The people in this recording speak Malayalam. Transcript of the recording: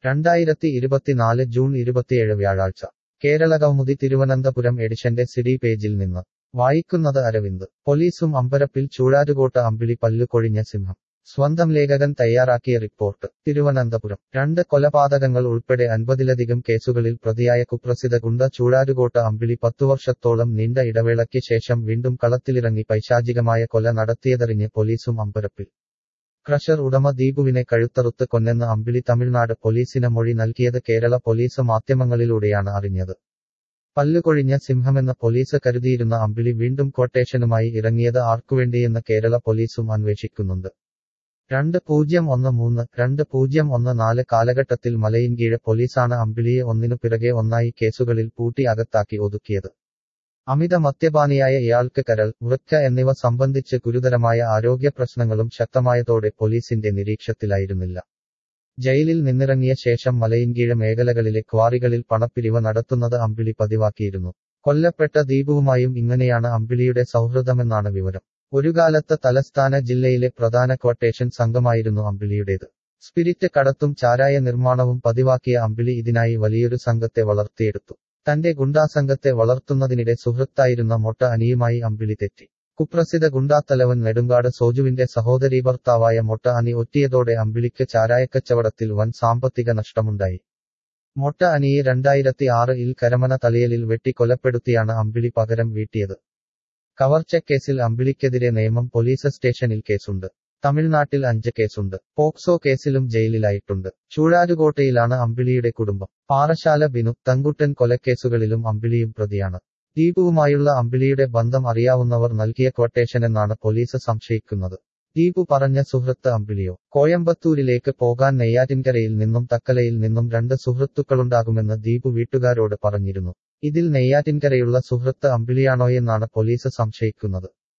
രണ്ടായിരത്തി ഇരുപത്തിനാല് ജൂൺ ഇരുപത്തിയേഴ് വ്യാഴാഴ്ച കേരളകൗമുദി തിരുവനന്തപുരം എഡിഷന്റെ സിഡി പേജിൽ നിന്ന് വായിക്കുന്നത് അരവിന്ദ് പോലീസും അമ്പരപ്പിൽ ചൂഴാരുകോട്ട അമ്പിളി പല്ലുകൊഴിഞ്ഞ സിംഹം സ്വന്തം ലേഖകൻ തയ്യാറാക്കിയ റിപ്പോർട്ട് തിരുവനന്തപുരം രണ്ട് കൊലപാതകങ്ങൾ ഉൾപ്പെടെ അൻപതിലധികം കേസുകളിൽ പ്രതിയായ കുപ്രസിദ്ധ ഗുണ്ട ചൂഴാരുകോട്ട അമ്പിളി പത്തുവർഷത്തോളം നീണ്ട ഇടവേളയ്ക്ക് ശേഷം വീണ്ടും കളത്തിലിറങ്ങി പൈശാചികമായ കൊല നടത്തിയതറിഞ്ഞ് പോലീസും അമ്പരപ്പിൽ ക്രഷർ ഉടമ ദീപുവിനെ കഴുത്തറുത്ത് കൊന്നെന്ന് അമ്പിളി തമിഴ്നാട് പോലീസിന് മൊഴി നൽകിയത് കേരള പോലീസ് മാധ്യമങ്ങളിലൂടെയാണ് അറിഞ്ഞത് പല്ലുകൊഴിഞ്ഞ സിംഹമെന്ന് പോലീസ് കരുതിയിരുന്ന അമ്പിളി വീണ്ടും ക്വട്ടേഷനുമായി ഇറങ്ങിയത് ആർക്കുവേണ്ടിയെന്ന് കേരള പോലീസും അന്വേഷിക്കുന്നുണ്ട് രണ്ട് പൂജ്യം ഒന്ന് മൂന്ന് രണ്ട് പൂജ്യം ഒന്ന് നാല് കാലഘട്ടത്തിൽ മലയിൻകീഴ് പോലീസാണ് അമ്പിളിയെ ഒന്നിനു പിറകെ ഒന്നായി കേസുകളിൽ പൂട്ടി അകത്താക്കി ഒതുക്കിയത് അമിത മദ്യപാനിയായ ഇയാൾക്ക് കരൾ വൃക്ക എന്നിവ സംബന്ധിച്ച് ഗുരുതരമായ ആരോഗ്യ പ്രശ്നങ്ങളും ശക്തമായതോടെ പോലീസിന്റെ നിരീക്ഷത്തിലായിരുന്നില്ല ജയിലിൽ നിന്നിറങ്ങിയ ശേഷം മലയിൻകീഴ് മേഖലകളിലെ ക്വാറികളിൽ പണപ്പിരിവ് നടത്തുന്നത് അമ്പിളി പതിവാക്കിയിരുന്നു കൊല്ലപ്പെട്ട ദീപുവുമായും ഇങ്ങനെയാണ് അമ്പിളിയുടെ സൗഹൃദമെന്നാണ് വിവരം ഒരു കാലത്ത് തലസ്ഥാന ജില്ലയിലെ പ്രധാന ക്വട്ടേഷൻ സംഘമായിരുന്നു അമ്പിളിയുടേത് സ്പിരിറ്റ് കടത്തും ചാരായ നിർമ്മാണവും പതിവാക്കിയ അമ്പിളി ഇതിനായി വലിയൊരു സംഘത്തെ വളർത്തിയെടുത്തു തന്റെ ഗുണ്ടാസംഘത്തെ വളർത്തുന്നതിനിടെ സുഹൃത്തായിരുന്ന മൊട്ട അനിയുമായി അമ്പിളി തെറ്റി കുപ്രസിദ്ധ ഗുണ്ടാത്തലവൻ നെടുങ്കാട് സോജുവിന്റെ സഹോദരീ ഭർത്താവായ മൊട്ട അനി ഒറ്റിയതോടെ അമ്പിളിക്ക് ചാരായക്കച്ചവടത്തിൽ വൻ സാമ്പത്തിക നഷ്ടമുണ്ടായി മൊട്ട അനിയെ രണ്ടായിരത്തി ആറിൽ കരമന തലയലിൽ വെട്ടി കൊലപ്പെടുത്തിയാണ് അമ്പിളി പകരം വീട്ടിയത് കവർച്ചക്കേസിൽ അമ്പിളിക്കെതിരെ നേമം പോലീസ് സ്റ്റേഷനിൽ കേസുണ്ട് തമിഴ്നാട്ടിൽ അഞ്ച് കേസുണ്ട് പോക്സോ കേസിലും ജയിലിലായിട്ടുണ്ട് ചൂഴാരുകോട്ടയിലാണ് അമ്പിളിയുടെ കുടുംബം പാറശാല ബിനു തങ്കുട്ടൻ കൊലക്കേസുകളിലും അമ്പിളിയും പ്രതിയാണ് ദീപുവുമായുള്ള അമ്പിളിയുടെ ബന്ധം അറിയാവുന്നവർ നൽകിയ ക്വട്ടേഷനെന്നാണ് പോലീസ് സംശയിക്കുന്നത് ദീപു പറഞ്ഞ സുഹൃത്ത് അമ്പിളിയോ കോയമ്പത്തൂരിലേക്ക് പോകാൻ നെയ്യാറ്റിൻകരയിൽ നിന്നും തക്കലയിൽ നിന്നും രണ്ട് സുഹൃത്തുക്കളുണ്ടാകുമെന്ന് ദീപു വീട്ടുകാരോട് പറഞ്ഞിരുന്നു ഇതിൽ നെയ്യാറ്റിൻകരയുള്ള സുഹൃത്ത് അമ്പിളിയാണോയെന്നാണ് പോലീസ് സംശയിക്കുന്നത്